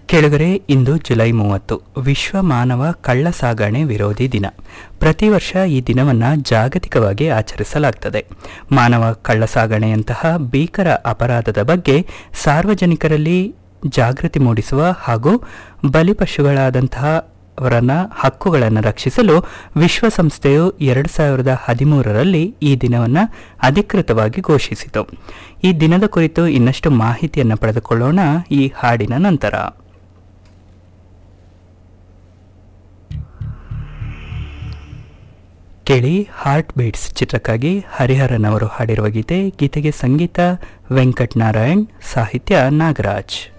ಕೆಳಗರೆ ಇಂದು ಜುಲೈ ಮೂವತ್ತು ವಿಶ್ವ ಮಾನವ ಕಳ್ಳ ಸಾಗಣೆ ವಿರೋಧಿ ದಿನ ಪ್ರತಿ ವರ್ಷ ಈ ದಿನವನ್ನು ಜಾಗತಿಕವಾಗಿ ಆಚರಿಸಲಾಗ್ತದೆ ಮಾನವ ಕಳ್ಳ ಸಾಗಣೆಯಂತಹ ಭೀಕರ ಅಪರಾಧದ ಬಗ್ಗೆ ಸಾರ್ವಜನಿಕರಲ್ಲಿ ಜಾಗೃತಿ ಮೂಡಿಸುವ ಹಾಗೂ ಬಲಿಪಶುಗಳಾದಂತಹ ಅವರನ್ನ ಹಕ್ಕುಗಳನ್ನು ರಕ್ಷಿಸಲು ವಿಶ್ವಸಂಸ್ಥೆಯು ಎರಡು ಸಾವಿರದ ಹದಿಮೂರರಲ್ಲಿ ಈ ದಿನವನ್ನು ಅಧಿಕೃತವಾಗಿ ಘೋಷಿಸಿತು ಈ ದಿನದ ಕುರಿತು ಇನ್ನಷ್ಟು ಮಾಹಿತಿಯನ್ನು ಪಡೆದುಕೊಳ್ಳೋಣ ಈ ಹಾಡಿನ ನಂತರ ಕೇಳಿ ಹಾರ್ಟ್ ಬೀಟ್ಸ್ ಚಿತ್ರಕ್ಕಾಗಿ ಹರಿಹರನ್ ಅವರು ಹಾಡಿರುವ ಗೀತೆ ಗೀತೆಗೆ ಸಂಗೀತ ವೆಂಕಟ್ ನಾರಾಯಣ್ ಸಾಹಿತ್ಯ ನಾಗರಾಜ್